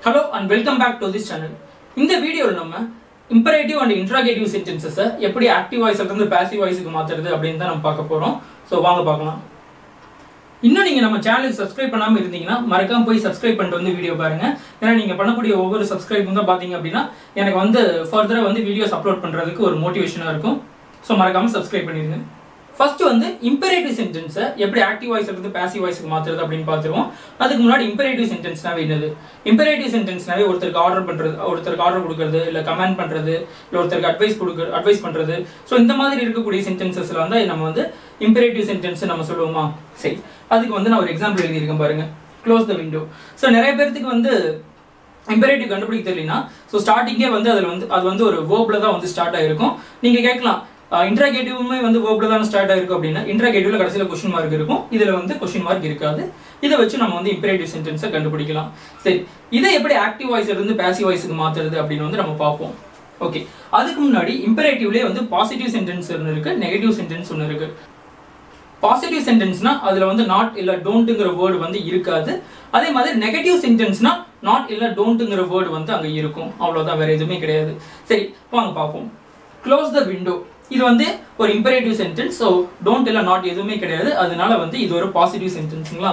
hello and welcome back to this channel இந்த வீடியோவில் நம்ம இம்பரேட்டிவ் அண்ட் இன்ட்ராகேட்டிவ் சென்டென்சஸை எப்படி ஆக்டிவ் வாய்ஸ்ல இருந்து பாசிவ் வாய்ஸுக்கு மாத்துறது அப்படின்னு தான் நம்ம பார்க்க போறோம் ஸோ வாங்க பார்க்கலாம் இன்னும் நீங்க நம்ம சேனலுக்கு சப்ஸ்கிரைப் பண்ணாம இருந்தீங்கன்னா மறக்காம போய் சப்ஸ்கிரைப் பண்ணிட்டு வந்து வீடியோ பாருங்க ஏன்னா நீங்க பண்ணக்கூடிய ஒவ்வொரு சப்ஸ்கிரைபும் தான் பாத்தீங்க அப்படின்னா எனக்கு வந்து ஃபர்தரா வந்து வீடியோஸ் அப்லோட் பண்றதுக்கு ஒரு மோட்டிவேஷனா இருக்கும் ஸோ மறக்காம சப்ஸ்கிரைப் பண்ணிருங்க ஃபர்ஸ்ட் வந்து இம்பரேட்டிவ் சென்டென்ஸை எப்படி ஆக்டிவ் வாய்ஸ்ல இருந்து பாசிவ் வாய்ஸ்க்கு மாத்துறது அப்படின்னு பார்த்துருவோம் அதுக்கு முன்னாடி இம்பரேட்டிவ் சென்டென்ஸ்னாவே என்னது இம்பரேட்டிவ் சென்டென்ஸ்னாவே ஒருத்தருக்கு ஆர்டர் பண்றது ஒருத்தருக்கு ஆர்டர் கொடுக்கறது இல்ல கமெண்ட் பண்றது இல்ல ஒருத்தருக்கு அட்வைஸ் கொடுக்க அட்வைஸ் பண்றது ஸோ இந்த மாதிரி இருக்கக்கூடிய சென்டென்சஸ்ல வந்து நம்ம வந்து இம்பரேட்டிவ் சென்டென்ஸ் நம்ம சொல்லுவோமா சரி அதுக்கு வந்து நான் ஒரு எக்ஸாம்பிள் எழுதியிருக்கேன் பாருங்க க்ளோஸ் த விண்டோ ஸோ நிறைய பேர்த்துக்கு வந்து இம்பரேட்டிவ் கண்டுபிடிக்க தெரியலனா ஸோ ஸ்டார்டிங்கே வந்து அதில் வந்து அது வந்து ஒரு வேர்ப்ல தான் வந்து ஸ்டார்ட் ஆயிருக்கும் நீங்க கேட்கலாம் இன்ட்ராகேட்டிவ்மே வந்து வேர்ப்ல தான் ஸ்டார்ட் ஆயிருக்கும் அப்படின்னா இன்ட்ராகேட்டிவ்ல கடைசியில் கொஸ்டின் மார்க் இருக்கும் இதுல வந்து கொஸ்டின் மார்க் இருக்காது இதை வச்சு நம்ம வந்து இம்பரேட்டிவ் சென்டென்ஸை கண்டுபிடிக்கலாம் சரி இதை எப்படி ஆக்டிவ் வாய்ஸ்ல இருந்து பாசிவ் வாய்ஸுக்கு மாத்துறது அப்படின்னு வந்து நம்ம பார்ப்போம் ஓகே அதுக்கு முன்னாடி இம்பரேட்டிவ்லேயே வந்து பாசிட்டிவ் சென்டென்ஸ் ஒன்று இருக்கு நெகட்டிவ் சென்டென்ஸ் ஒன்று இருக்கு பாசிட்டிவ் சென்டென்ஸ்னா அதுல வந்து நாட் இல்ல டோன்ட்டுங்கிற வேர்டு வந்து இருக்காது அதே மாதிரி நெகட்டிவ் சென்டென்ஸ்னா நாட் இல்ல டோன்ட்டுங்கிற வேர்டு வந்து அங்க இருக்கும் அவ்வளவுதான் வேற எதுவுமே கிடையாது சரி வாங்க பார்ப்போம் க்ளோஸ் த விண்டோ இது வந்து ஒரு இம்பரேட்டிவ் சென்டென்ஸ் ஸோ டோன்ட் இல்ல நாட் எதுவுமே கிடையாது அதனால வந்து இது ஒரு பாசிட்டிவ் சென்டென்ஸுங்களா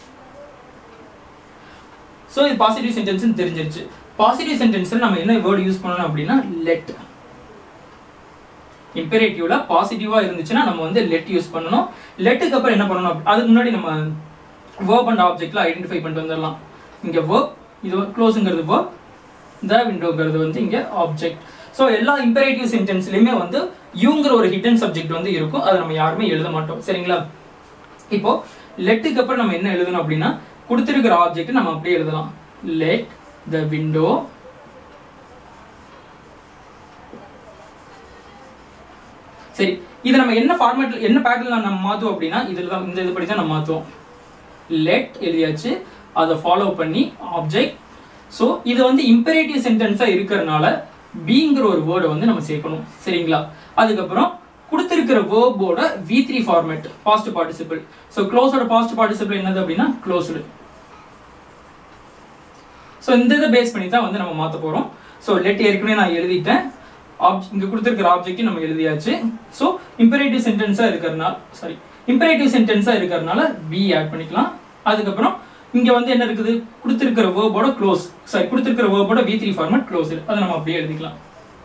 ஸோ இது பாசிட்டிவ் சென்டென்ஸ் தெரிஞ்சிருச்சு பாசிட்டிவ் சென்டென்ஸ்ல நம்ம என்ன வேர்டு யூஸ் பண்ணணும் அப்படின்னா லெட் இம்பரேட்டிவ்ல பாசிட்டிவா இருந்துச்சுன்னா நம்ம வந்து லெட் யூஸ் பண்ணணும் லெட்டுக்கு அப்புறம் என்ன பண்ணணும் அப்படி- அதுக்கு முன்னாடி நம்ம வேர்ப் அண்ட் ஆப்ஜெக்ட்ல ஐடென்டிஃபை பண்ணிட்டு வந்துடலாம் இங்க வேர்ப் இது க்ளோஸுங்கிறது வேர்ப் த விண்டோங்கிறது வந்து இங்க ஆப்ஜெக்ட் ஸோ எல்லா இம்பரேட்டிவ் சென்டென்ஸ்லயுமே வந்து யூங்கிற ஒரு ஹிடன் சப்ஜெக்ட் வந்து இருக்கும் அதை நம்ம யாருமே எழுத மாட்டோம் சரிங்களா இப்போ லெட்டுக்கு அப்புறம் நம்ம என்ன எழுதணும் அப்படின்னா கொடுத்திருக்கிற ஆப்ஜெக்ட் நம்ம அப்படியே எழுதலாம் லெட் த விண்டோ சரி இதை நம்ம என்ன ஃபார்மேட்ல என்ன பேட்டர்ல நம்ம மாத்துவோம் அப்படின்னா இதுல தான் இந்த இதுபடி தான் நம்ம மாத்துவோம் லெட் எழுதியாச்சு அதை ஃபாலோ பண்ணி ஆப்ஜெக்ட் ஸோ இது வந்து இம்பரேட்டிவ் சென்டென்ஸாக இருக்கிறதுனால பீங்கிற ஒரு வேர்டை வந்து நம்ம சேர்க்கணும் சரிங்களா அதுக்கப்புறம் கொடுத்திருக்கிற வேர்போட V three format past participle so க்ளோஸோட பாஸ்ட் பார்ட்டிசிபிள் என்னது அப்படின்னா க்ளோஸ்டு ஸோ இந்த இதை பேஸ் பண்ணி தான் வந்து நம்ம மாற்ற போகிறோம் ஸோ லெட் ஏற்கனவே நான் எழுதிட்டேன் ஆப்ஜெக்ட் இங்கே கொடுத்துருக்கிற ஆப்ஜெக்ட் நம்ம எழுதியாச்சு ஸோ இம்பரேட்டிவ் சென்டென்ஸாக இருக்கிறதுனால சாரி இம்பரேட்டிவ் சென்டென்ஸாக இருக்கிறதுனால பி ஆட் பண்ணிக்கலாம் அதுக்கப்புறம் இங்கே வந்து என்ன இருக்குது கொடுத்துருக்கிற வேர்போட க்ளோஸ் சாரி கொடுத்துருக்கிற வேர்போட வி த்ரீ ஃபார்மேட் க்ளோஸ் அதை நம்ம அப்படியே எழுதிக்கலாம்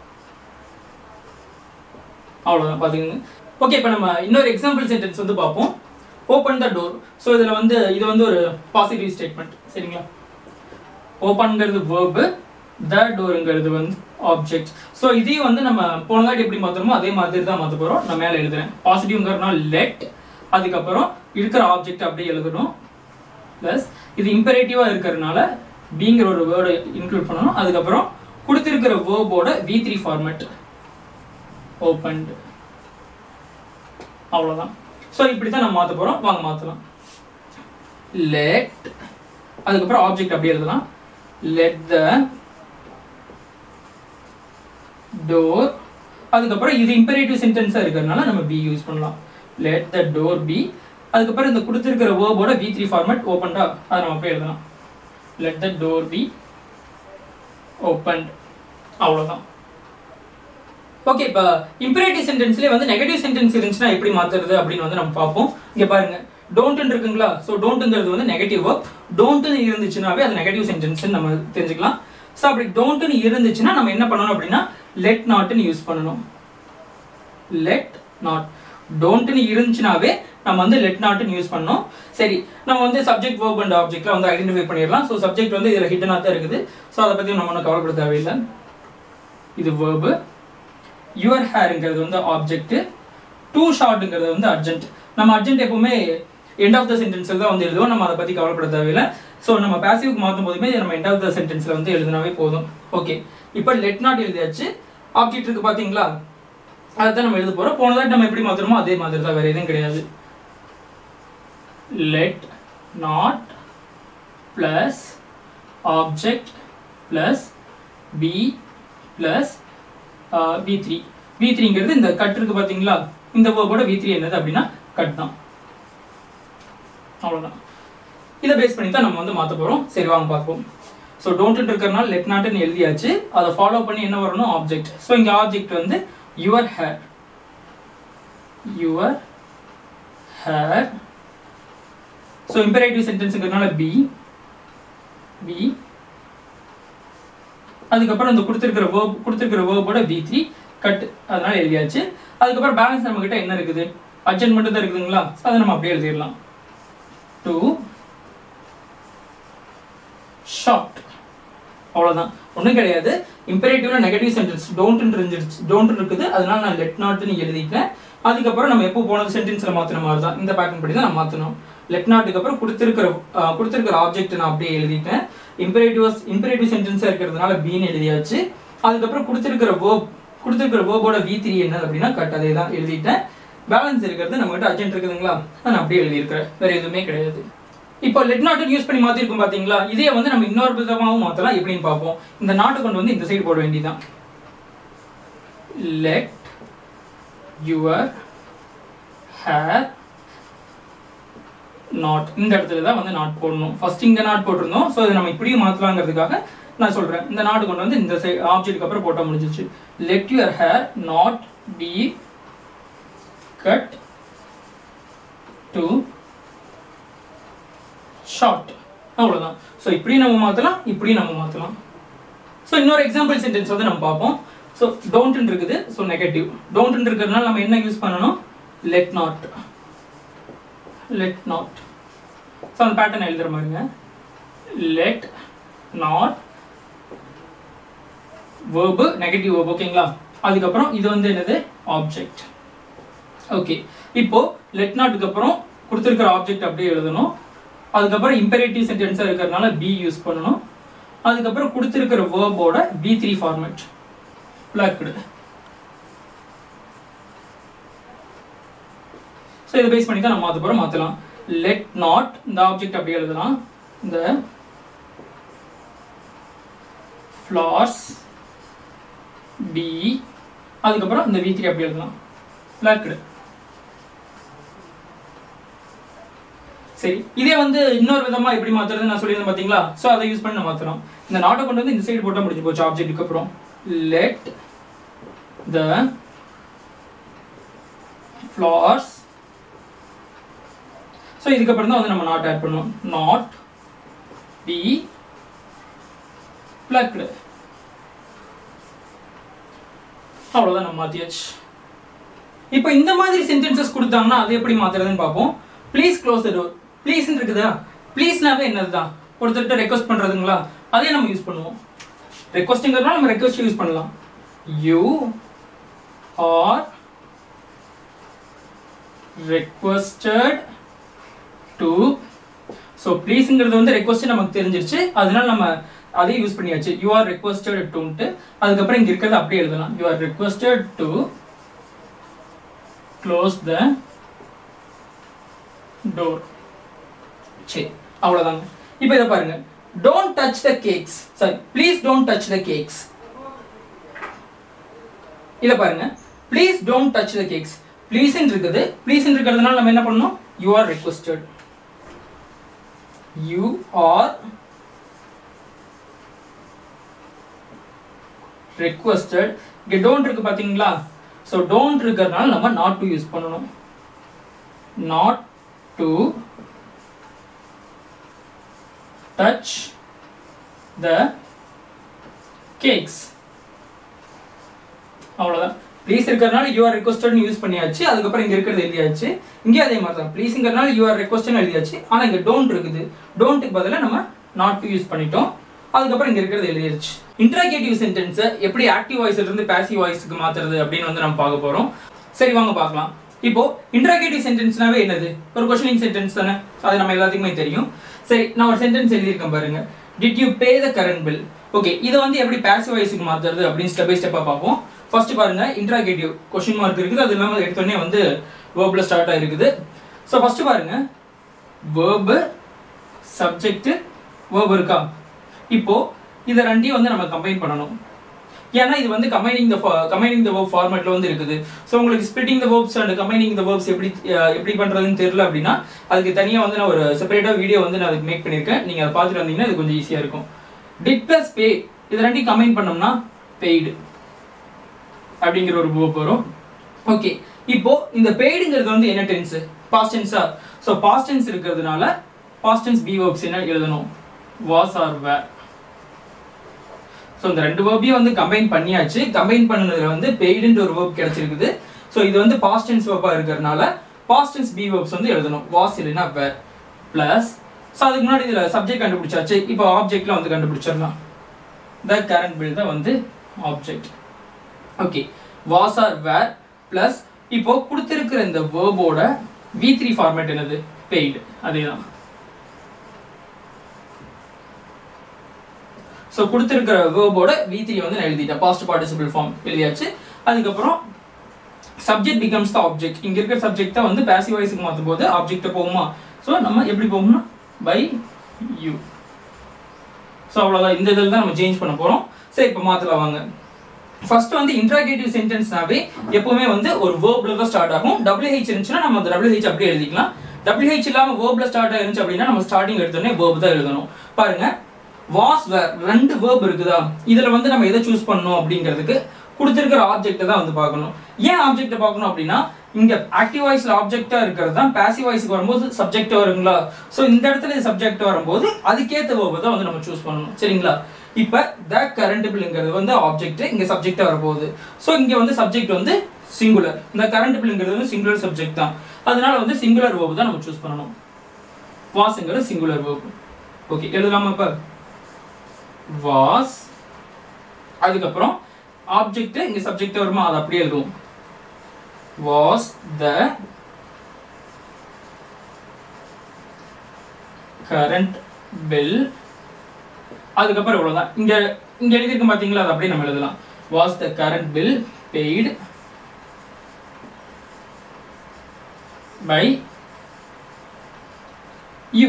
அவ்வளோதான் பார்த்துக்கங்க ஓகே இப்போ நம்ம இன்னொரு எக்ஸாம்பிள் சென்டென்ஸ் வந்து பார்ப்போம் ஓப்பன் த டோர் ஸோ இதில் வந்து இது வந்து ஒரு பாசிட்டிவ் ஸ்டேட்மெண்ட் சரிங்களா ஓப்பன்ங்கிறது வேர்பு த டோருங்கிறது வந்து ஆப்ஜெக்ட் ஸோ இதையும் வந்து நம்ம போன தாட்டி எப்படி மாற்றுறோமோ அதே மாதிரி தான் மாற்ற போகிறோம் நான் மேலே எழுதுறேன் பாசிட்டிவ்ங்கிறதுனால லெட் அதுக்கப்புறம் இருக்கிற ஆப்ஜெக்ட் அப்படியே எழுதணும் ப்ளஸ் இது இம்பரேட்டிவாக இருக்கிறதுனால பிங்கிற ஒரு வேர்டை இன்க்ளூட் பண்ணணும் அதுக்கப்புறம் கொடுத்திருக்கிற வேர்போட வி த்ரீ ஃபார்மேட் ஓப்பன்டு அவ்வளோதான் ஸோ இப்படி தான் நம்ம மாற்ற போகிறோம் வாங்க மாற்றலாம் லெட் அதுக்கப்புறம் ஆப்ஜெக்ட் அப்படியே எழுதலாம் லெட் த டோர் அதுக்கப்புறம் இது இம்பரேட்டிவ் சென்டென்ஸாக இருக்கிறதுனால நம்ம பி யூஸ் பண்ணலாம் லெட் த டோர் பி அதுக்கப்புறம் இந்த கொடுத்துருக்கிற வேர்போட வி த்ரீ ஃபார்மேட் ஓப்பன்டா அதை நம்ம அப்படியே எழுதலாம் let the door be opened அவ்வளோதான் ஓகே இப்போ இம்பரேட்டிவ் சென்டென்ஸ்லேயே வந்து நெகட்டிவ் சென்டென்ஸ் இருந்துச்சுன்னா எப்படி மாத்துறது அப்படின்னு வந்து நம்ம பார்ப்போம் இங்கே பாருங்க டோன்ட் இருக்குங்களா ஸோ டோன்ட்டுங்கிறது வந்து நெகட்டிவ் ஒர்க் டோன்ட்னு இருந்துச்சுனாவே அது நெகட்டிவ் சென்டென்ஸ் நம்ம தெரிஞ்சுக்கலாம் ஸோ அப்படி டோன்ட்னு இருந்துச்சுன்னா நம்ம என்ன பண்ணணும் அப்படின்னா லெட் நாட்னு யூஸ் பண்ணணும் லெட் நாட் டோன்ட்னு இருந்துச்சுனாவே நம்ம வந்து லெட் நாட்னு யூஸ் பண்ணோம் சரி நம்ம வந்து சப்ஜெக்ட் வேர்ப் அண்ட் ஆப்ஜெக்ட்ல வந்து ஐடென்டிஃபை பண்ணிடலாம் ஸோ சப்ஜெக்ட் வந்து இதில் ஹிட்டனாக தான் இருக்குது ஸோ அதை பற்றி நம்ம ஒன்றும் கவலைப்பட தேவையில்லை இது வேர்பு யுவர் ஹேருங்கிறது வந்து ஆப்ஜெக்ட் டூ ஷார்ட்டுங்கிறது வந்து அர்ஜென்ட் நம்ம அர்ஜென்ட் எப்பவுமே எண்ட் ஆஃப் த சென்டென்ஸில் தான் வந்து எழுதுவோம் நம்ம அதை பற்றி கவலைப்பட தேவையில்லை ஸோ நம்ம பேசிவ்க்கு மாற்றும் போதுமே நம்ம எண்ட் ஆஃப் த சென்டென்ஸில் வந்து எழுதினாவே போதும் ஓகே இப்போ லெட் நாட் எழுதியாச்சு ஆப்ஜெக்ட் இருக்கு பார்த்தீங்களா அதை தான் நம்ம எழுத போகிறோம் போன தாட்டி நம்ம எப்படி மாற்றுறோமோ அதே மாதிரி தான் வேறு எதுவும் கிடையாது let not plus object plus be plus V three V த்ரீங்கிறது இந்த கட் இருக்கு பார்த்தீங்களா இந்த வேர்போட வி த்ரீ என்னது அப்படின்னா கட் தான் அவ்வளோதான் இதை பேஸ் பண்ணி தான் நம்ம வந்து மாற்ற போகிறோம் சரி வாங்க பார்ப்போம் ஸோ டோன்ட் இருக்கிறனால லெட் நாட்னு எழுதியாச்சு அதை ஃபாலோ பண்ணி என்ன வரணும் ஆப்ஜெக்ட் ஸோ இங்கே ஆப்ஜெக்ட் வந்து your hair your hair so imperative சென்டென்ஸுங்கிறதுனால பி பி அதுக்கப்புறம் இந்த கொடுத்துருக்கிற வேர்ப் கொடுத்துருக்கிற வேர்போட பி த்ரீ கட் அதனால எழுதியாச்சு அதுக்கப்புறம் பேலன்ஸ் நம்ம கிட்ட என்ன இருக்குது அர்ஜென்ட் மட்டும் தான் இருக்குதுங்களா So அதை நம்ம அப்படியே எழுதிடலாம் டூ ஷார்ட் அவ்வளோதான் ஒன்றும் கிடையாது இம்பரேட்டிவ்ல நெகட்டிவ் சென்டென்ஸ் டோன்ட் இருந்துச்சு டோன்ட் இருக்குது அதனால நான் லெட் நாட்னு எழுதிட்டேன் அதுக்கப்புறம் நம்ம எப்போ போனது சென்டென்ஸில் மாற்றின மாதிரி தான் இந்த பேட்டர்ன் படி தான் நம்ம மாற்றணும் லெட் நாட்டுக்கு அப்புறம் கொடுத்துருக்கிற அஹ், கொடுத்துருக்கிற ஆப்ஜெக்ட் நான் அப்படியே எழுதிட்டேன் இம்பரேட்டிவ் இம்பரேட்டிவ் சென்டென்ஸாக இருக்கிறதுனால பின்னு எழுதியாச்சு அதுக்கப்புறம் கொடுத்துருக்கிற வேர்ப் கொடுத்துருக்கிற வேர்போட வி த்ரீ என்ன அப்படின்னா கட் அதே தான் எழுதிட்டேன் பேலன்ஸ் இருக்கிறது நம்மகிட்ட அர்ஜென்ட் இருக்குதுங்களா அதை நான் அப்படியே எழுதியிருக்கிறேன் வேற எதுவுமே கிடையாது இப்போ லெட் நாட்டு யூஸ் பண்ணி மாத்திருக்கோம் பாத்தீங்களா இதே வந்து நம்ம இன்னொரு விதமாகவும் மாத்தலாம் எப்படின்னு பார்ப்போம் இந்த நாட்டை கொண்டு வந்து இந்த சைடு போட வேண்டியதுதான் லெட் யுவர் ஹேர் நாட் இந்த இடத்துல தான் வந்து நாட் போடணும் ஃபர்ஸ்ட் இங்க நாட் போட்டிருந்தோம் ஸோ இதை நம்ம இப்படியும் மாத்தலாங்கிறதுக்காக நான் சொல்றேன் இந்த நாட்டு கொண்டு வந்து இந்த சைடு ஆப்ஜெக்ட்க்கு அப்புறம் போட்டால் முடிஞ்சிச்சு let your hair not be cut to short அவ்வளோதான் ஸோ இப்படி நம்ம மாற்றலாம் இப்படி நம்ம மாற்றலாம் ஸோ இன்னொரு எக்ஸாம்பிள் சென்டென்ஸ் வந்து நம்ம பார்ப்போம் ஸோ டோன்ட் இருக்குது ஸோ நெகட்டிவ் டோன்ட் இருக்கிறதுனால நம்ம என்ன யூஸ் பண்ணணும் let not let not so அந்த பேட்டர்ன் எழுதுற மாதிரிங்க let not verb negative verb ஓகேங்களா அதுக்கப்புறம் இது வந்து என்னது ஆப்ஜெக்ட் ஓகே இப்போ லெட் நாட்டுக்கு அப்புறம் கொடுத்துருக்கிற ஆப்ஜெக்ட் அப்படியே எழுதணும் அதுக்கப்புறம் இம்பரேட்டிவ் சென்டென்ஸாக இருக்கிறதுனால பி யூஸ் பண்ணணும் அதுக்கப்புறம் கொடுத்துருக்கிற வேர்போட V three format blocked so இதை பேஸ் பண்ணி தான் நம்ம மாற்ற போகிறோம் மாற்றலாம் லெட் நாட் இந்த ஆப்ஜெக்ட் அப்படியே எழுதலாம் இந்த ஃப்ளார்ஸ் பி அதுக்கப்புறம் இந்த வி த்ரீ அப்படி எழுதலாம் பிளாக்டு சரி இதே வந்து இன்னொரு விதமா எப்படி மாத்துறது நான் சொல்லியிருந்தேன் பாத்தீங்களா சோ அதை யூஸ் பண்ணி நம்ம மாத்துறோம் இந்த நாட்டை கொண்டு வந்து இந்த சைடு போட்டா முடிஞ்சு போச்சு ஆப்ஜெக்ட்டுக்கு அப்புறம் லெட் த ஃப்ளார்ஸ் ஸோ இதுக்கப்புறம் தான் வந்து நம்ம நாட் ஆட் பண்ணுவோம் நாட் பி பிளக்டு அவ்வளோதான் நம்ம மாத்தியாச்சு இப்போ இந்த மாதிரி சென்டென்சஸ் கொடுத்தாங்கன்னா அது எப்படி மாத்துறதுன்னு பார்ப்போம் please close the door please இருக்குதா ப்ளீஸ்னாவே என்னதுதான் ஒருத்தர்கிட்ட ரெக்வஸ்ட் பண்றதுங்களா அதே நம்ம யூஸ் பண்ணுவோம் ரெக்வஸ்ட்டுங்கிறதுனால நம்ம ரெக்வஸ்ட் யூஸ் பண்ணலாம் you are requested to so ப்ளீஸுங்கிறது வந்து ரெக்வஸ்ட் நமக்கு தெரிஞ்சிருச்சு அதனால நம்ம அதே யூஸ் பண்ணியாச்சு யூ ஆர் ரெக்வஸ்டட் டுன்ட்டு அதுக்கப்புறம் இங்க இருக்கிறது அப்படியே எழுதலாம் you are requested to close the door சரி அவ்வளோதாங்க இப்போ இதை பாருங்க don't touch the cakes sorry please don't touch the cakes இதை பாருங்க please don't touch the cakes please இருக்குது ப்ளீஸ் இருக்கிறதுனால நம்ம என்ன பண்ணணும் you are requested you are requested இங்கே டோன்ட் இருக்கு பார்த்தீங்களா ஸோ டோன்ட் இருக்கிறதுனால நம்ம நாட் டு யூஸ் பண்ணணும் not to touch the cakes அவ்வளோதான் ப்ளீஸ் இருக்கிறதுனால யூ ஆர் ரெக்வஸ்டட்னு யூஸ் பண்ணியாச்சு அதுக்கப்புறம் இங்கே இருக்கிறது எழுதியாச்சு இங்கே அதே மாதிரி தான் ப்ளீஸுங்கிறதுனால யூ ஆர் ரெக்வஸ்ட்னு எழுதியாச்சு ஆனால் இங்கே டோன்ட் இருக்குது டோன்ட்டுக்கு பதிலாக நம்ம நாட் டு யூஸ் பண்ணிட்டோம் அதுக்கப்புறம் இங்கே இருக்கிறது எழுதிருச்சு இன்ட்ராகேட்டிவ் சென்டென்ஸை எப்படி ஆக்டிவ் வாய்ஸ்ல இருந்து பாசிவ் வாய்ஸ்க்கு மாத்துறது அப்படின்னு வந்து நம்ம பார்க்க போகிறோம் சரி வாங்க பார்க்கலாம் இப்போ இன்ட்ராகேட்டிவ் சென்டென்ஸ்னாவே என்னது ஒரு கொஸ்டினிங் சென்டென்ஸ் தானே அது நம்ம எல்லாத்துக்குமே தெரியும் சரி நான் ஒரு சென்டென்ஸ் எழுதியிருக்கேன் பாருங்க did you pay the current bill okay இதை வந்து எப்படி பாசிவ் வாய்ஸுக்கு மாத்துறது அப்படின்னு ஸ்டெப் பை ஸ்டெப்பாக பார்ப்போம் ஃபர்ஸ்ட் பாருங்க இன்ட்ராகேட்டிவ் கொஸ்டின் மார்க் இருக்குது அது இல்லாமல் எடுத்தோடனே வந்து வேர்பில் ஸ்டார்ட் ஆகிருக்குது ஸோ ஃபர்ஸ்ட் பாருங்க வேர்பு சப்ஜெக்ட் வேர்ப் இருக்கா இப்போ இதை ரெண்டையும் வந்து நம்ம கம்பைன் பண்ணணும் ஏன்னா இது வந்து combining the combining the verb ஃபார்மேட்ல வந்து இருக்குது ஸோ உங்களுக்கு splitting the verbs and combining the verbs எப்படி அஹ், எப்படி பண்றதுன்னு தெரியல அப்படின்னா அதுக்கு தனியாக வந்து நான் ஒரு செப்பரேட்டாக வீடியோ வந்து நான் அதுக்கு மேக் பண்ணியிருக்கேன் நீங்கள் அதை பார்த்துட்டு வந்தீங்கன்னா இது கொஞ்சம் ஈஸியாக இருக்கும் டிட் பிளஸ் பே இது ரெண்டையும் கம்பைன் பண்ணோம்னா பெய்டு அப்படிங்கிற ஒரு verb வரும் ஓகே இப்போ இந்த பெய்டுங்கிறது வந்து என்ன டென்ஸ் பாஸ்ட் டென்ஸா ஸோ பாஸ்ட் டென்ஸ் இருக்கிறதுனால பாஸ்ட் டென்ஸ் பி வேர்ப்ஸ் என்ன எழுதணும் வாஸ் ஆர் வேர் ஸோ இந்த ரெண்டு வேர்பையும் வந்து கம்பைன் பண்ணியாச்சு கம்பைன் பண்ணதுல வந்து பெய்டுன்ற ஒரு வேர்ப் கிடைச்சிருக்குது ஸோ இது வந்து பாஸ்ட் டென்ஸ் வேர்பாக இருக்கிறதுனால பாஸ்ட் டென்ஸ் பி வேர்ப்ஸ் வந்து எழுதணும் வாஸ் இல்லைன்னா வேர் ப்ளஸ் ஸோ அதுக்கு முன்னாடி இதில் சப்ஜெக்ட் கண்டுபிடிச்சாச்சு இப்போ ஆப்ஜெக்ட்ல வந்து கண்டுபிடிச்சிடலாம் த கரண்ட் பில் தான் வந்து object okay was R were plus இப்போ கொடுத்திருக்கிற இந்த வேர்போட வி த்ரீ ஃபார்மேட் என்னது பெய்டு அதே தான் ஸோ கொடுத்திருக்கிற வேர்போட வி த்ரீ வந்து நான் எழுதிட்டேன் பாஸ்ட் பார்ட்டிசிபிள் ஃபார்ம் எழுதியாச்சு அதுக்கப்புறம் சப்ஜெக்ட் பிகம்ஸ் த ஆப்ஜெக்ட் இங்க இருக்கிற சப்ஜெக்ட் தான் வந்து பேசிவ் வாய்ஸுக்கு மாற்றும் போது ஆப்ஜெக்ட் போகுமா ஸோ நம்ம எப்படி போகும்னா பை யூ ஸோ அவ்வளோதான் இந்த இதில் தான் நம்ம சேஞ்ச் பண்ண போகிறோம் சரி இப்போ மாற்றலாம் வாங்க ஃபர்ஸ்ட் வந்து இன்ட்ராகேட்டிவ் சென்டென்ஸ்னாவே எப்பவுமே வந்து ஒரு வேர்ப்ல தான் ஸ்டார்ட் ஆகும் WH இருந்துச்சுன்னா நம்ம அந்த WH அப்படியே எழுதிக்கலாம் WH இல்லாம வேர்ப்ல ஸ்டார்ட் ஆயிருந்துச்சு அப்படின்னா நம்ம ஸ்டார்டிங் எடுத்தோடனே வேர்ப் தான் எழுதணும் பாருங்க வாஸ் வேர் ரெண்டு வேர்ப் இருக்குதா இதுல வந்து நம்ம எதை சூஸ் பண்ணணும் அப்படிங்கிறதுக்கு கொடுத்திருக்கிற ஆப்ஜெக்ட்டை தான் வந்து பார்க்கணும் ஏன் ஆப்ஜெக்ட்டை பார்க்கணும் அப்படின்னா இங்க ஆக்டிவ் வாய்ஸ்ல ஆப்ஜெக்டா இருக்கிறது தான் பாசிவ் வாய்ஸ்க்கு வரும்போது சப்ஜெக்ட் வருங்களா ஸோ இந்த இடத்துல இது சப்ஜெக்ட் வரும்போது அதுக்கேற்ற வேர்பை தான் வந்து நம்ம சூஸ் பண்ணணும் சரிங்களா இப்போ த கரண்டபிள்ங்கிறது வந்து ஆப்ஜெக்ட் இங்க சப்ஜெக்டா வரப்போகுது ஸோ இங்க வந்து சப்ஜெக்ட் வந்து சிங்குலர் இந்த கரண்டபிள்ங்கிறது வந்து சிங்குலர் சப்ஜெக்ட் தான் அதனால வந்து சிங்குலர் வேர்பு தான் நம்ம சூஸ் பண்ணணும் வாஸ்ங்கிறது சிங்குலர் வேர்பு ஓகே எழுதலாமா இப்போ வாஸ் அதுக்கப்புறம் ஆப்ஜெக்ட் இங்க சப்ஜெக்ட் வருமா அது அப்படியே எழுதுவோம் வாஸ் த கரண்ட் பில் அதுக்கப்புறம் இவ்வளவுதான் இங்க இங்க எழுதியிருக்க பாத்தீங்களா அது அப்படியே நம்ம எழுதலாம் was the current bill paid by you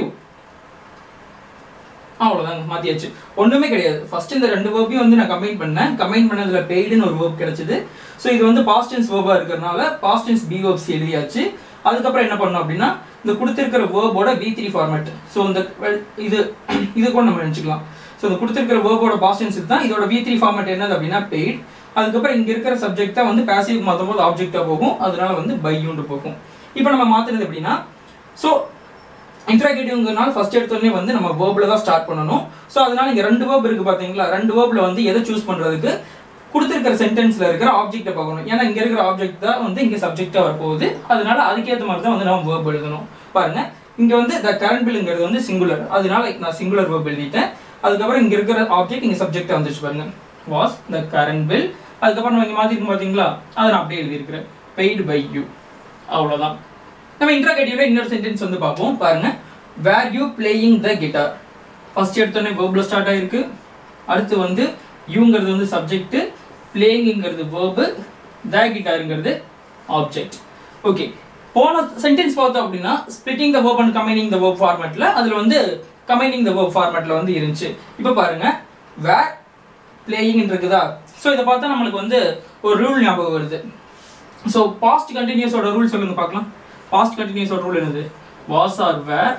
அவ்வளோதாங்க மாத்தியாச்சு ஒண்ணுமே கிடையாது ஃபர்ஸ்ட் இந்த ரெண்டு வேர்பையும் வந்து நான் கம்பைன் பண்ணேன் கம்பைன் பண்ணதுல பெய்டுன்னு ஒரு வேர்ப் கிடைச்சது ஸோ இது வந்து பாஸ்ட் டென்ஸ் வேர்பா இருக்கிறதுனால பாஸ்ட் டென்ஸ் பி வேர்ப்ஸ் எழுதியாச்சு அதுக்கப்புறம் என்ன பண்ணோம் அப்படின்னா இந்த கொடுத்திருக்கிற வேர்போட பி த்ரீ ஃபார்மேட் ஸோ இந்த well, இது இது கூட நம்ம நினச்சிக்கலாம் ஸோ இந்த கொடுத்திருக்கிற வேர்போட பாஸ்ட் டென்ஸ் தான் இதோட பி த்ரீ ஃபார்மேட் என்னது அப்படின்னா பெய்ட் அதுக்கப்புறம் இங்க இருக்கிற சப்ஜெக்ட் தான் வந்து பேசிவ் மாற்றும் போது ஆப்ஜெக்டா போகும் அதனால வந்து பையூண்டு போகும் இப்போ நம்ம மாத்துறது எப்படின்னா ஸோ இன்ட்ராகேட்டிவ்ங்கிறனால ஃபர்ஸ்ட் எடுத்தோடனே வந்து நம்ம வேர்பில் தான் ஸ்டார்ட் பண்ணணும் ஸோ அதனால இங்கே ரெண்டு வேர்ப் இருக்கு பார்த்தீங்களா ரெண்டு வேர்பில் வந்து எதை சூஸ் பண்ணுறதுக்கு கொடுத்துருக்கிற சென்டென்ஸ்ல இருக்கிற ஆப்ஜெக்ட்டை பார்க்கணும் ஏன்னா இங்கே இருக்கிற ஆப்ஜெக்ட் தான் வந்து இங்கே சப்ஜெக்டாக வரப்போகுது அதனால அதுக்கேற்ற மாதிரி தான் வந்து நம்ம வேர்ப் எழுதணும் பாருங்க இங்கே வந்து த கரண்ட் பில்லுங்கிறது வந்து சிங்குலர் அதனால நான் சிங்குலர் வேர்ப் எழுதிட்டேன் அதுக்கப்புறம் இங்கே இருக்கிற ஆப்ஜெக்ட் இங்கே சப்ஜெக்டாக வந்துச்சு பாருங்க வாஸ் த கரண்ட் பில் அதுக்கப்புறம் நம்ம இங்கே மாற்றிருக்கோம் பார்த்தீங்களா அதை நான் அப்படியே எழுதியிருக்கிறேன் பெய்டு பை யூ அவ்வளோதான் நம்ம இன்ட்ராகேட்டிவ்ல இன்னொரு சென்டென்ஸ் வந்து பார்ப்போம் பாருங்க were you playing the guitar first எடுத்தோடனே வேர்ப்ல ஸ்டார்ட் ஆயிருக்கு அடுத்து வந்து யூங்கிறது வந்து சப்ஜெக்ட் பிளேயிங்கிறது வேர்பு த கிட்டாருங்கிறது ஆப்ஜெக்ட் ஓகே போன சென்டென்ஸ் பார்த்தோம் அப்படின்னா splitting the verb and combining the verb ஃபார்மேட்ல அதுல வந்து கம்பைனிங் த வேர்ப் ஃபார்மேட்ல வந்து இருந்துச்சு இப்போ பாருங்க வேர் பிளேயிங் இருக்குதா ஸோ இதை பார்த்தா நம்மளுக்கு வந்து ஒரு ரூல் ஞாபகம் வருது ஸோ பாஸ்ட் கண்டினியூஸோட ரூல் சொல்லுங்க பார்க்கலாம் பாஸ்ட் கண்டினியூஸோட ரூல் என்னது was R were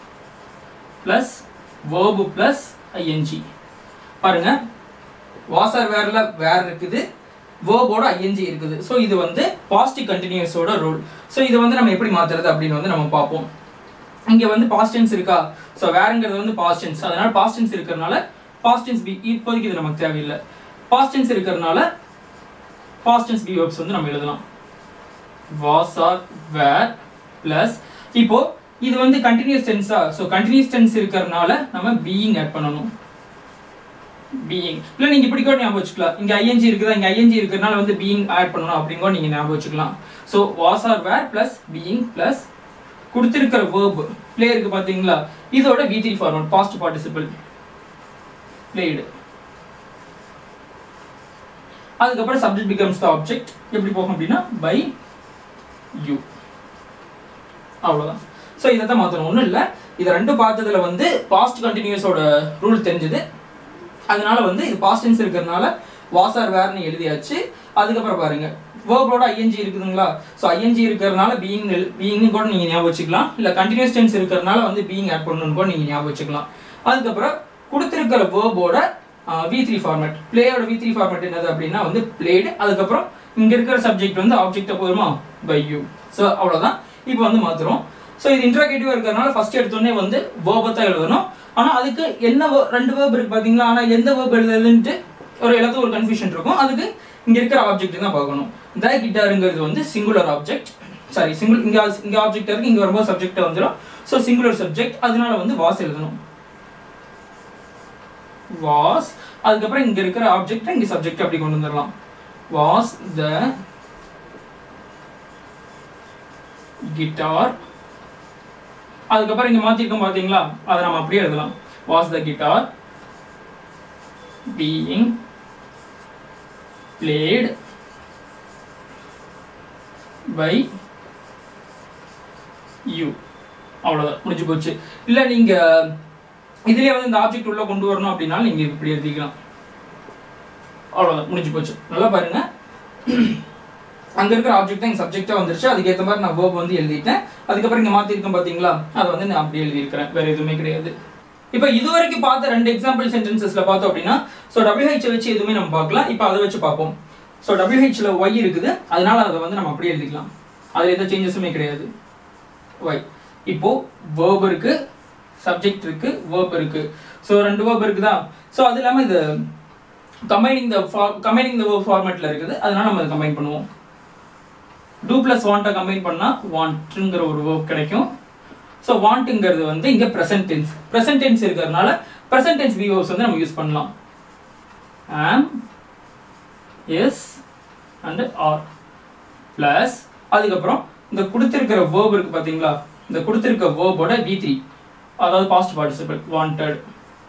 plus verb plus ING பாருங்க வாஸ் ஆர் வேர்ல வேர் இருக்குது வேர்போட ஐஎன்ஜி இருக்குது ஸோ இது வந்து பாஸ்ட் கண்டினியூஸோட ரூல் ஸோ இதை வந்து நம்ம எப்படி மாத்துறது அப்படின்னு வந்து நம்ம பார்ப்போம் இங்க வந்து பாஸ்ட் டென்ஸ் இருக்கா ஸோ வேறுங்கிறது வந்து பாஸ்ட் டென்ஸ் அதனால பாஸ்ட் டென்ஸ் இருக்கிறதுனால பாஸ்ட் டென்ஸ் பி இப்போதைக்கு இது நமக்கு தேவையில்லை பாஸ்ட் டென்ஸ் இருக்கிறதுனால பாஸ்ட் டென்ஸ் பி வேர்ப்ஸ் வந்து நம்ம எழுதலாம் was or were plus இப்போ இது வந்து கண்டினியூஸ் டென்ஸா ஸோ கண்டினியூஸ் டென்ஸ் இருக்கிறதுனால நம்ம பீயிங் ஆட் பண்ணணும் பீயிங் இல்லை நீங்க இப்படி கூட ஞாபகம் வச்சுக்கலாம் இங்க ஐஎன்ஜி இருக்குதா இங்க ஐஎன்ஜி இருக்கிறதுனால வந்து பீயிங் ஆட் பண்ணணும் அப்படின்னு கூட நீங்க ஞாபகம் வச்சுக்கலாம் so was R were plus being plus கொடுத்திருக்கிற வேர்ப் பிளே இருக்கு பாத்தீங்களா இதோட V three format past participle played அதுக்கப்புறம் சப்ஜெக்ட் பிகம்ஸ் த ஆப்ஜெக்ட் எப்படி போகும் அப்படின்னா பை யூ அவ்வளோதான் ஸோ இதை தான் மாற்றணும் ஒன்றும் இல்லை இது ரெண்டும் பார்த்ததுல வந்து பாஸ்ட் கண்டினியூஸோட ரூல் தெரிஞ்சது அதனால வந்து இது பாஸ்ட் டென்ஸ் இருக்கிறதுனால வாஸ் ஆர் வேர்னு எழுதியாச்சு அதுக்கப்புறம் பாருங்க வேர்போட ஐஎன்ஜி இருக்குதுங்களா ஸோ ஐஎன்ஜி இருக்கிறதுனால பீயிங் பீயிங்னு கூட நீங்கள் ஞாபகம் வச்சுக்கலாம் இல்லை கண்டினியூஸ் டென்ஸ் இருக்கிறதுனால வந்து பீயிங் ஆட் பண்ணணும்னு கூட நீங்கள் ஞாபகம் வச்சுக்கலாம் அதுக்கப்புறம் கொடுத்துருக்கிற வேர்போட வி த்ரீ ஃபார்மேட் பிளேயோட வி த்ரீ ஃபார்மேட் என்னது அப்படின்னா வந்து பிளேடு அதுக்கப்புறம் இங்க இருக்கிற சப்ஜெக்ட் வந்து ஆப்ஜெக்டா போதுமா பை யூ ஸோ அவ்வளவுதான் இப்போ வந்து மாத்துறோம் ஸோ இது இன்ட்ராகேட்டிவா இருக்கிறதுனால ஃபர்ஸ்ட் எடுத்தோடனே வந்து வேர்பை தான் எழுதணும் ஆனா அதுக்கு என்ன ver- ரெண்டு வேர்ப் இருக்கு பாத்தீங்களா ஆனா எந்த வேர்ப் எழுதுறதுன்ட்டு ஒரு எல்லாத்துக்கும் ஒரு கன்ஃபியூஷன் இருக்கும் அதுக்கு இங்க இருக்கிற ஆப்ஜெக்ட் தான் பார்க்கணும் த கிட்டாருங்கிறது வந்து சிங்குலர் ஆப்ஜெக்ட் சாரி சிங்கிள் இங்க இங்க ஆப்ஜெக்ட் இருக்கு இங்க வரும்போது சப்ஜெக்ட் வந்துடும் ஸோ சிங்குலர் சப்ஜெக்ட் அதனால வந்து வாஸ் எழுதணும் வாஸ் அதுக்கப்புறம் இங்க இருக்கிற ஆப்ஜெக்ட் இங்க சப்ஜெக்ட் அப்படி கொண்டு வந்துடலாம் வாஸ் த கிட்டார் அதுக்கப்புறம் இங்க மாத்திருக்கோம் பாத்தீங்களா அதை நம்ம அப்படியே எழுதலாம் was the guitar being played by you அவ்வளவுதான் முடிஞ்சு போச்சு இல்ல நீங்க இதுலயே வந்து இந்த ஆப்ஜெக்ட் உள்ள கொண்டு வரணும் அப்படின்னா நீங்க இப்படி எழுதிக்கலாம் அவ்வளவுதான் முடிஞ்சு போச்சு நல்லா பாருங்க அங்க இருக்கிற ஆப்ஜெக்ட் தான் சப்ஜெக்டா வந்துருச்சு அதுக்கேற்ற மாதிரி நான் வேர்ப் வந்து எழுதிட்டேன் அதுக்கப்புறம் இங்க மாத்திருக்கேன் பாத்தீங்களா அதை வந்து நான் அப்படி எழுதியிருக்கிறேன் வேற எதுவுமே கிடையாது இப்போ இதுவரைக்கும் பார்த்த ரெண்டு எக்ஸாம்பிள் சென்டென்சஸ்ல பார்த்தோம் அப்படின்னா ஸோ டபிள்யூஹெச் வச்சு எதுவுமே நம்ம பார்க்கலாம் இப்போ அதை வச்சு பார்ப்போம் ஸோ டபிள்யூஹெச்ல ஒய் இருக்குது அதனால அதை வந்து நம்ம அப்படியே எழுதிக்கலாம் அதில் எந்த சேஞ்சஸுமே கிடையாது ஒய் இப்போ வேர்ப் இருக்கு சப்ஜெக்ட் இருக்கு வேர்ப் இருக்கு ஸோ ரெண்டு வேர்ப் இருக்குதா ஸோ அது இல்லாமல் இது combining the combining the verb ஃபார்மேட்ல இருக்குது அதனால நம்ம அதை கம்பைன் பண்ணுவோம் டூ பிளஸ் வாண்ட்டை கம்பைன் பண்ணால் வாண்ட்டுங்கிற ஒரு வேர்ப் கிடைக்கும் ஸோ வாண்ட்டுங்கிறது வந்து இங்கே ப்ரெசன்ட் டென்ஸ் ப்ரெசன்ட் டென்ஸ் இருக்கிறதுனால ப்ரெசன்ட் டென்ஸ் விவோஸ் வந்து நம்ம யூஸ் பண்ணலாம் ஆம் எஸ் அண்ட் ஆர் ப்ளஸ் அதுக்கப்புறம் இந்த கொடுத்திருக்கிற வேர்ப் இருக்கு பார்த்தீங்களா இந்த கொடுத்திருக்க வேர்போட வி த்ரீ அதாவது பாஸ்ட் பார்ட்டிசிபிள் வாண்டட்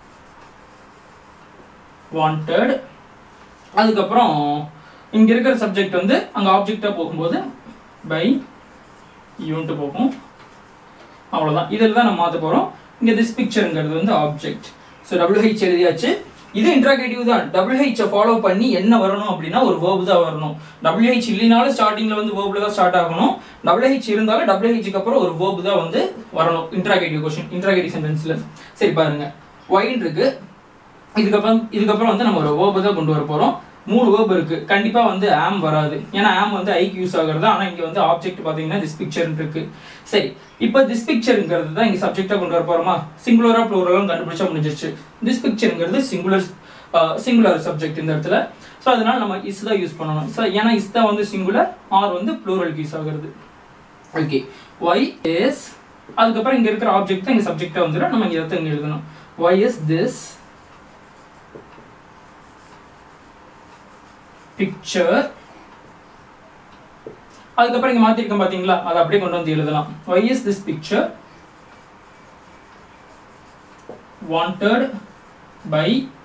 வாண்டட் அதுக்கப்புறம் இங்க இருக்கிற சப்ஜெக்ட் வந்து அங்க ஆப்ஜெக்டா போகும்போது பை யூன்ட்டு போகும் அவ்வளவுதான் இதில் தான் நம்ம மாற்ற போறோம் இங்க திஸ் பிக்சருங்கிறது வந்து ஆப்ஜெக்ட் ஸோ டபிள்யூஹெச் எழுதியாச்சு இது இன்ட்ராகேட்டிவ் தான் டபிள்யூஹெச் ஃபாலோ பண்ணி என்ன வரணும் அப்படின்னா ஒரு வேர்பு தான் வரணும் டபிள்யூஹெச் இல்லைனாலும் ஸ்டார்டிங்ல வந்து வேர்பில் தான் ஸ்டார்ட் ஆகணும் டபிள்யூஹெச் இருந்தாலும் டபிள்யூஹெச்சுக்கு அப்புறம் ஒரு வேர்பு தான் வந்து வரணும் இன்ட்ராகேட்டிவ் கொஸ்டின் இன்ட்ராகேட்டிவ் சென்டென்ஸ்ல சரி பாருங்க ஒயின் இருக்கு இதுக்கப்புறம் இதுக்கப்புறம் வந்து நம்ம ஒரு வேர்பு தான் கொண்டு வர போறோம் மூணு வேர்ப் இருக்கு கண்டிப்பா வந்து ஆம் வராது ஏன்னா ஆம் வந்து ஐக்கு யூஸ் ஆகுறது ஆனா இங்க வந்து ஆப்ஜெக்ட் பாத்தீங்கன்னா திஸ் பிக்சர் இருக்கு சரி இப்போ திஸ் பிக்சருங்கிறது தான் இங்க சப்ஜெக்டா கொண்டு வர போறோமா சிங்குலரா ப்ளூரலும் கண்டுபிடிச்சா முடிஞ்சிருச்சு திஸ் பிக்சருங்கிறது சிங்குலர் சிங்குலர் சப்ஜெக்ட் இந்த இடத்துல ஸோ அதனால நம்ம இஸ் தான் யூஸ் பண்ணணும் ஸோ ஏன்னா இஸ் தான் வந்து சிங்குலர் ஆர் வந்து ப்ளூரலுக்கு யூஸ் ஆகுறது ஓகே ஒய் இஸ் அதுக்கப்புறம் இங்க இருக்கிற ஆப்ஜெக்ட் தான் இங்க சப்ஜெக்டா வந்துடும் நம்ம இங்க இடத்த இங்க எழுதணும் ஒய் இஸ் திஸ் பிக்சர் அதுக்கப்புறம் இங்க மாத்திருக்கோம் பாத்தீங்களா அதை அப்படியே கொண்டு வந்து எழுதலாம் why is this picture wanted by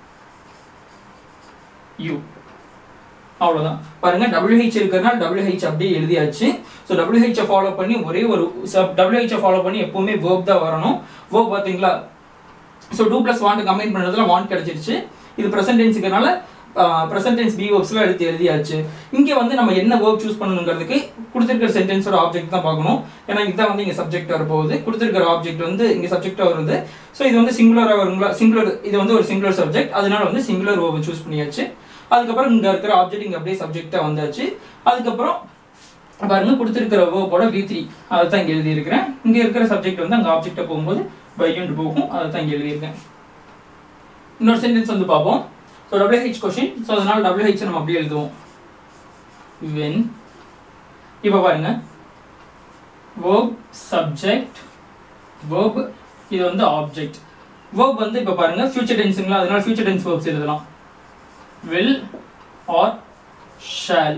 you அவ்வளவுதான் பாருங்க WH இருக்கிறதுனால WH அப்படியே எழுதியாச்சு ஸோ WH ஃபாலோ பண்ணி ஒரே ஒரு WH ஃபாலோ பண்ணி எப்பவுமே verb தான் வரணும் verb பாத்தீங்களா so do plus want combine பண்ணதுல வாண்ட் கிடைச்சிருச்சு இது ப்ரெசன்ட் டென்ஸுக்கனால ப்ரெசன்ட் டென்ஸ் பி வேர்ப்ஸ்லாம் எடுத்து எழுதியாச்சு இங்கே வந்து நம்ம என்ன வேர்ப் சூஸ் பண்ணணுங்கிறதுக்கு கொடுத்துருக்கிற சென்டென்ஸோட ஆப்ஜெக்ட் தான் பார்க்கணும் ஏன்னா இதுதான் வந்து இங்கே சப்ஜெக்ட் வரப்போகுது கொடுத்துருக்கிற ஆப்ஜெக்ட் வந்து இங்கே சப்ஜெக்டாக வருது ஸோ இது வந்து சிங்குலராக வருங்களா சிங்குலர் இது வந்து ஒரு சிங்குலர் சப்ஜெக்ட் அதனால வந்து சிங்குலர் வேர்ப் சூஸ் பண்ணியாச்சு அதுக்கப்புறம் இங்கே இருக்கிற ஆப்ஜெக்ட் இங்கே அப்படியே சப்ஜெக்டாக வந்தாச்சு அதுக்கப்புறம் பாருங்க கொடுத்துருக்கிற வேர்போட வி த்ரீ அதை தான் இங்கே எழுதியிருக்கிறேன் இங்கே இருக்கிற சப்ஜெக்ட் வந்து அங்கே ஆப்ஜெக்டாக போகும்போது பையன்ட்டு போகும் அதை தான் இங்கே எழுதியிருக்கேன் இன்னொரு சென்டென்ஸ் வந்து பார்ப்போம் ஸோ WH கொஷின் ஸோ அதனால WH நம்ம அப்படியே எழுதுவோம் when இப்போ பாருங்க verb subject verb இது வந்து ஆப்ஜெக்ட் verb வந்து இப்போ பாருங்க ஃபியூச்சர் டென்ஸுங்களா அதனால ஃபியூச்சர் டென்ஸ் verbs எழுதலாம் will or shall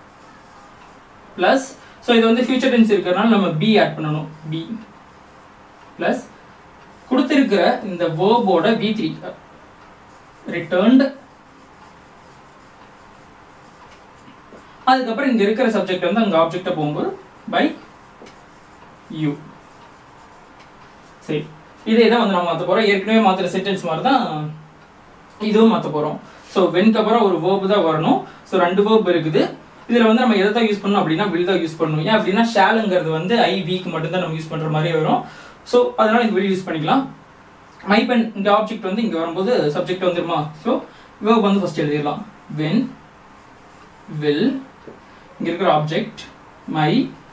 plus so இது வந்து ஃபியூச்சர் டென்ஸ் இருக்கிறதுனால நம்ம பி ஆட் பண்ணணும் பி ப்ளஸ் கொடுத்திருக்கிற இந்த வேர்போட வி த்ரீ returned அதுக்கப்புறம் இங்க இருக்கிற சப்ஜெக்ட் வந்து அங்க ஆப்ஜெக்டா போகும்போது பை யூ சரி இதே தான் வந்து நம்ம மாத்த போறோம் ஏற்கனவே மாத்துற சென்டென்ஸ் மாதிரி தான் இதுவும் மாத்த போறோம் ஸோ வென்க்கு அப்புறம் ஒரு வேர்ப் தான் வரணும் ஸோ ரெண்டு வேர்ப் இருக்குது இதுல வந்து நம்ம எதை தான் யூஸ் பண்ணணும் அப்படின்னா வில் தான் யூஸ் பண்ணணும் ஏன் அப்படின்னா ஷேலுங்கிறது வந்து ஐ வீக் மட்டும் தான் நம்ம யூஸ் பண்ற மாதிரி வரும் ஸோ அதனால இது வில் யூஸ் பண்ணிக்கலாம் மை பென் இங்கே ஆப்ஜெக்ட் வந்து இங்கே வரும்போது சப்ஜெக்ட் வந்துருமா ஸோ வேர்ப் வந்து ஃபஸ்ட் எழுதிடலாம் வென் வில் இங்கே இருக்கிற ஆப்ஜெக்ட் மை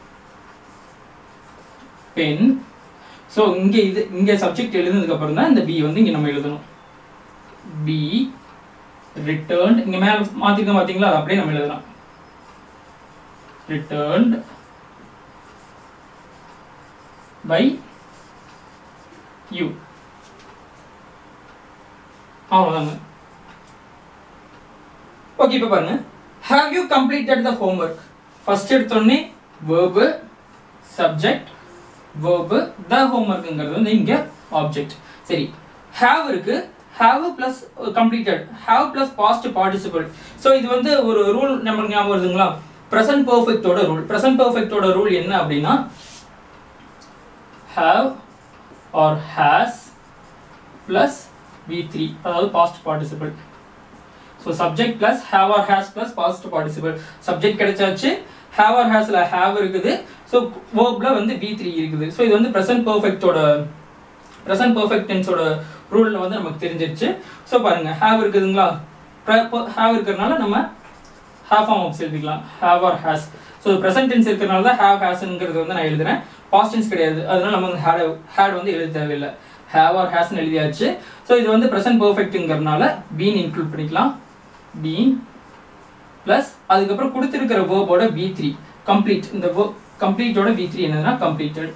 பென் ஸோ இங்கே இது இங்கே சப்ஜெக்ட் எழுதுனதுக்கு அப்புறம் தான் இந்த பி வந்து இங்கே நம்ம எழுதணும் பி ரிட்டர்ன் இங்கே மேலே மாற்றிருக்க பார்த்தீங்களா அது அப்படியே நம்ம எழுதலாம் ரிட்டர்ன்ட் பை யூ அவ்வளோதாங்க ஓகே இப்போ பாருங்க have you completed the homework first எடுத்தோடனே வேர்பு சப்ஜெக்ட் வேர்பு த ஹோம்ஒர்க்குங்கிறது வந்து இங்கே ஆப்ஜெக்ட் சரி ஹாவ் இருக்கு have plus completed have plus past participle so இது வந்து ஒரு ரூல் நமக்கு ஞாபகம் வருதுங்களா ப்ரெசன்ட் பர்ஃபெக்டோட ரூல் ப்ரெசன்ட் பர்ஃபெக்டோட ரூல் என்ன அப்படின்னா have or has plus v3 அதாவது past participle so subject plus have or has plus past participle subject கிடைச்சாச்சு ஹேவ் ஆர் ஹேஸில் ஹேவ் இருக்குது ஸோ வேர்பில் வந்து பி த்ரீ இருக்குது ஸோ இது வந்து ப்ரெசன்ட் பர்ஃபெக்டோட ப்ரெசன்ட் பர்ஃபெக்ட் டென்ஸோட ரூலில் வந்து நமக்கு தெரிஞ்சிருச்சு ஸோ பாருங்கள் ஹேவ் இருக்குதுங்களா ஹேவ் இருக்கிறதுனால நம்ம ஹேவ் ஃபார்ம் ஆஃப் எழுதிக்கலாம் have or has so present tense இருக்கிறனால தான் ஹேவ் ஹேஸ்ங்கிறது வந்து நான் எழுதுறேன் பாஸ்ட் டென்ஸ் கிடையாது அதனால நம்ம வந்து ஹேட் ஹேட் வந்து எழுத தேவையில்லை ஹேவ் ஆர் ஹேஸ்னு எழுதியாச்சு ஸோ இது வந்து ப்ரெசன்ட் பர்ஃபெக்ட்டுங்கிறதுனால பீன் இன்க்ளூட் பண்ணிக்கலாம் பீன் ப்ளஸ் அதுக்கப்புறம் கொடுத்துருக்கிற வேர்போட வி த்ரீ கம்ப்ளீட் இந்த கம்ப்ளீட்டோட வி த்ரீ என்னதுன்னா கம்ப்ளீட்டட்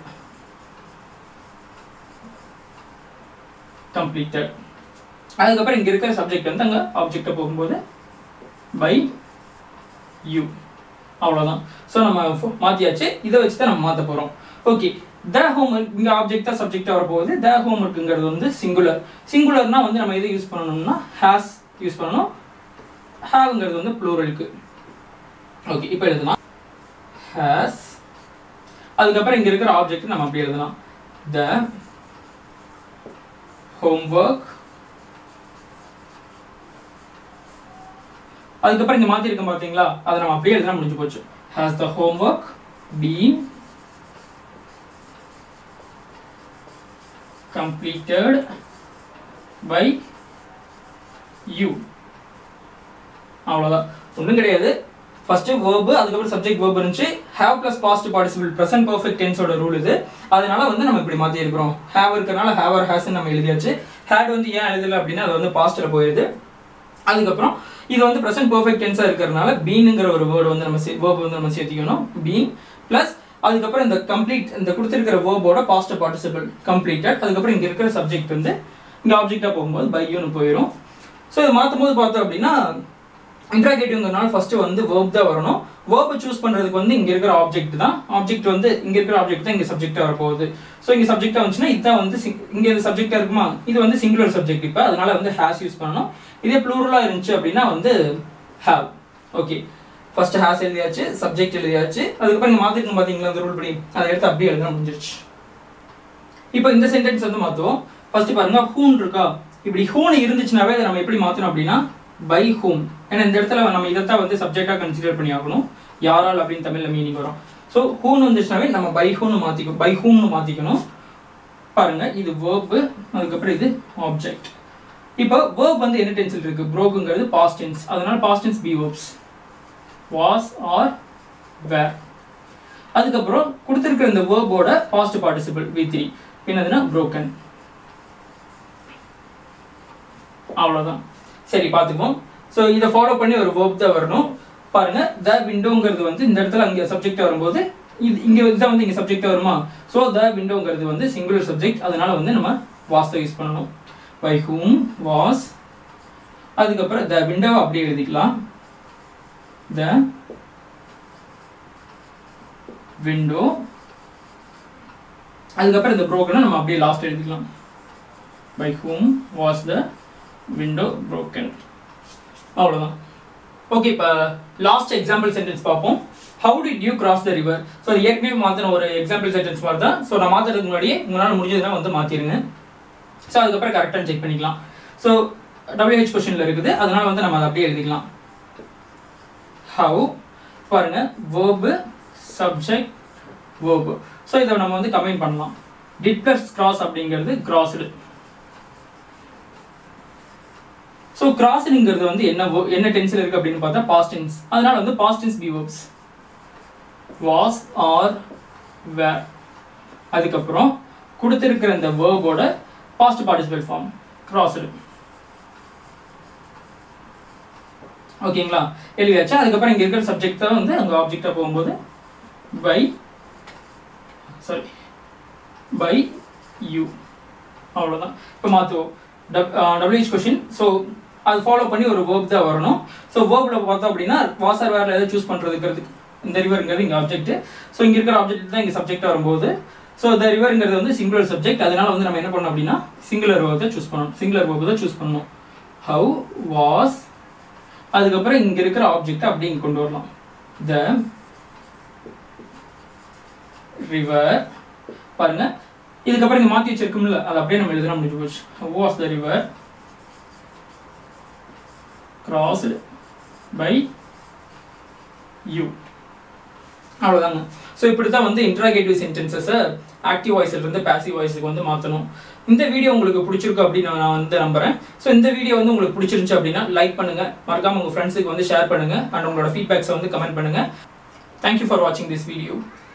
கம்ப்ளீட்டட் அதுக்கப்புறம் இங்கே இருக்கிற சப்ஜெக்ட் வந்து அங்கே ஆப்ஜெக்டை போகும்போது பை யூ அவ்வளோதான் ஸோ நம்ம ஃபோ- மாத்தியாச்சு இதை வச்சு தான் நம்ம மாற்ற போகிறோம் ஓகே த ஹோம்ஒர்க் இங்கே ஆப்ஜெக்ட் தான் சப்ஜெக்டாக வரப்போகுது த ஹோம்ஒர்க்குங்கிறது வந்து சிங்குலர் சிங்குலர்னா வந்து நம்ம எது யூஸ் பண்ணணும்னா ஹேஸ் யூஸ் பண்ணணும் ஹேவ்ங்கிறது வந்து ப்ளூரலுக்கு ஓகே இப்போ எழுதலாம் ஹேஸ் அதுக்கப்புறம் இங்கே இருக்கிற ஆப்ஜெக்ட் நம்ம அப்படி எழுதலாம் த homework அதுக்கப்புறம் இங்க மாத்தி இருக்கோம் பாத்தீங்களா அதை நம்ம அப்படியே எழுதினா முடிஞ்சு போச்சு has the homework been completed by you அவ்வளவுதான் ஒண்ணும் கிடையாது ஃபர்ஸ்ட் verb அதுக்கப்புறம் சப்ஜெக்ட் verb இருந்துச்சு have plus past participle present perfect tenseோட ரூல் இது அதனால வந்து நம்ம இப்படி மாத்தி இருக்கிறோம் have இருக்கறனால have or has நம்ம எழுதியாச்சு had வந்து ஏன் எழுதல அப்படின்னா அது வந்து பாஸ்ட்ல போயிருது அதுக்கப்புறம் இது வந்து ப்ரெசென்ட் பர்ஃபெக்ட் டென்ஸாக இருக்கிறதுனால பீனுங்கிற ஒரு வேர்டு வந்து நம்ம வேர்ப் வந்து நம்ம சேர்த்திக்கணும் பீன் ப்ளஸ் அதுக்கப்புறம் இந்த கம்ப்ளீட் இந்த கொடுத்துருக்கிற வேர்போட பாஸ்ட் பார்ட்டிசிபிள் கம்ப்ளீட்டட் அதுக்கப்புறம் இங்கே இருக்கிற சப்ஜெக்ட் வந்து இங்கே ஆப்ஜெக்டாக போகும்போது பையோன்னு போயிடும் ஸோ இதை மாற்றும் போது பார்த்தோம் அப்படின்னா இன்ட்ராகேட்டிவ்ங்கிறனால ஃபர்ஸ்ட் வந்து வேர்ப் தான் வரணும் வேர்பை சூஸ் பண்ணுறதுக்கு வந்து இங்கே இருக்கிற ஆப்ஜெக்ட் தான் ஆப்ஜெக்ட் வந்து இங்கே இருக்கிற ஆப்ஜெக்ட் தான் இங்கே சப்ஜெக்டாக வரப்போகுது ஸோ இங்கே சப்ஜெக்டாக வந்துச்சுன்னா இதுதான் வந்து sing- இங்கே இது சப்ஜெக்டாக இருக்குமா இது வந்து சிங்குலர் சப்ஜெக்ட் இப்போ அதனால வந்து ஹேஸ் யூஸ் பண்ணணும் இதே ப்ளூரலாக இருந்துச்சு அப்படின்னா வந்து ஹேவ் ஓகே ஃபர்ஸ்ட் ஹேஸ் எழுதியாச்சு சப்ஜெக்ட் எழுதியாச்சு அதுக்கப்புறம் இங்கே மாற்றிருக்கோம் பார்த்தீங்களா அந்த ரூல் படி அதை எடுத்து அப்படியே எழுத முடிஞ்சிருச்சு இப்போ இந்த சென்டென்ஸ் வந்து மாற்றுவோம் ஃபர்ஸ்ட் பாருங்க ஹூன் இருக்கா இப்படி ஹூன் இருந்துச்சுனாவே அதை நம்ம எப்படி மாற்றணும் அப்படின்னா பை ஹூம் ஏன்னா இந்த இடத்துல நம்ம இதைத்தான் வந்து சப்ஜெக்டாக கன்சிடர் பண்ணி ஆகணும் யாரால் அப்படின்னு தமிழில் மீனிங் வரும் ஸோ ஹூன் வந்துச்சுனாவே நம்ம பை ஹூன்னு மாற்றிக்கணும் பை ஹூம்னு மாற்றிக்கணும் பாருங்க இது வேர்பு அதுக்கப்புறம் இது ஆப்ஜெக்ட் இப்போ வேர்ப் வந்து என்ன டென்சில் இருக்கு ப்ரோக்குங்கிறது பாஸ்ட் டென்ஸ் அதனால past tense be verbs was R were அதுக்கப்புறம் கொடுத்துருக்கிற இந்த வேர்போட பாஸ்ட் பார்ட்டிசிபிள் வி த்ரீ என்னதுன்னா broken அவ்வளோதான் சரி பார்த்துப்போம் ஸோ இதை ஃபாலோ பண்ணி ஒரு verb தான் வரணும் பாருங்க த விண்டோங்கிறது வந்து இந்த இடத்துல அங்கே சப்ஜெக்ட் வரும்போது இது இங்கே இதுதான் வந்து இங்கே சப்ஜெக்ட் வருமா ஸோ த விண்டோங்கிறது வந்து சிங்குலர் சப்ஜெக்ட் அதனால வந்து நம்ம வாஸ் தான் யூஸ் பண்ணணும் பை ஹூம் வாஸ் அதுக்கப்புறம் த விண்டோவை அப்படியே எழுதிக்கலாம் த விண்டோ அதுக்கப்புறம் இந்த broken நம்ம அப்படியே லாஸ்ட் எழுதிக்கலாம் by whom was the window broken அவ்வளோதான் ஓகே இப்போ லாஸ்ட் எக்ஸாம்பிள் சென்டென்ஸ் பார்ப்போம் how did you cross the river so ஏற்கனவே மாற்றின ஒரு எக்ஸாம்பிள் சென்டென்ஸ் மாதிரி தான் ஸோ நான் மாற்றுறதுக்கு முன்னாடியே உங்களால் முடிஞ்சதுன்னா வந்து மாற்றிடுங்க ஸோ அதுக்கப்புறம் கரெக்டாக செக் பண்ணிக்கலாம் ஸோ WH கொஷனில் இருக்குது அதனால வந்து நம்ம அதை அப்படியே எழுதிக்கலாம் ஹவு பாருங்க வேர்பு சப்ஜெக்ட் வேர்பு ஸோ இதை நம்ம வந்து கம்பைன் பண்ணலாம் டிட் பிளஸ் கிராஸ் அப்படிங்கிறது கிராஸ்டு ஸோ கிராஸ்ங்கிறது வந்து என்ன wo- என்ன டென்ஸில் இருக்குது அப்படின்னு பார்த்தா பாஸ்ட் டென்ஸ் அதனால வந்து past tense be verbs was R were அதுக்கப்புறம் கொடுத்துருக்கிற இந்த வேர்போட பாஸ்ட் பார்ட்டிசிபல் ஃபார்ம் கிராஸ்டு ஓகேங்களா எழுதியாச்சா அதுக்கப்புறம் இங்கே இருக்கிற சப்ஜெக்ட் தான் வந்து அங்கே ஆப்ஜெக்டாக போகும்போது பை சாரி பை யூ அவ்வளோதான் இப்போ மாற்றுவோம் டபிள்யூஹெச் கொஷின் ஸோ அது ஃபாலோ பண்ணி ஒரு வேர்ப் தான் வரணும் ஸோ வேர்பில் பார்த்தோம் அப்படின்னா வாசர் வேரில் எதாவது சூஸ் பண்ணுறதுங்கிறது இந்த ரிவருங்கிறது இங்கே ஆப்ஜெக்ட் ஸோ இங்கே இருக்கிற ஆப்ஜெக்ட் தான் இங்கே சப்ஜெக்ட் வரும்போது ஸோ இந்த ரிவருங்கிறது வந்து சிங்குலர் சப்ஜெக்ட் அதனால வந்து நம்ம என்ன பண்ணோம் அப்படின்னா சிங்குலர் வேர்ப் தான் சூஸ் பண்ணணும் சிங்குலர் வேர்ப் தான் சூஸ் பண்ணணும் ஹவு வாஸ் அதுக்கப்புறம் இங்கே இருக்கிற ஆப்ஜெக்ட் அப்படி இங்கே கொண்டு வரலாம் த ரிவர் பாருங்க இதுக்கப்புறம் இங்கே மாற்றி வச்சிருக்கோம்ல அது அப்படியே நம்ம எழுதுனா முடிஞ்சு போச்சு was the river crossed by you அவ்வளோதாங்க ஸோ இப்படி தான் வந்து இன்ட்ராகேட்டிவ் சென்டென்சஸை ஆக்டிவ் வாய்ஸ்ல இருந்து பாசிவ் வாய்ஸுக்கு வந்து மாற்றணும் இந்த வீடியோ உங்களுக்கு பிடிச்சிருக்கு அப்படின்னு நான் வந்து நம்புறேன் ஸோ இந்த வீடியோ வந்து உங்களுக்கு பிடிச்சிருந்துச்சு அப்படின்னா லைக் பண்ணுங்க மறக்காம உங்க ஃப்ரெண்ட்ஸுக்கு வந்து ஷேர் பண்ணுங்க அண்ட் உங்களோட ஃபீட்பேக்ஸை வந்து கமெண்ட் பண்ணுங்க தேங்க்யூ ஃபார் வாட்சிங் திஸ் வீடியோ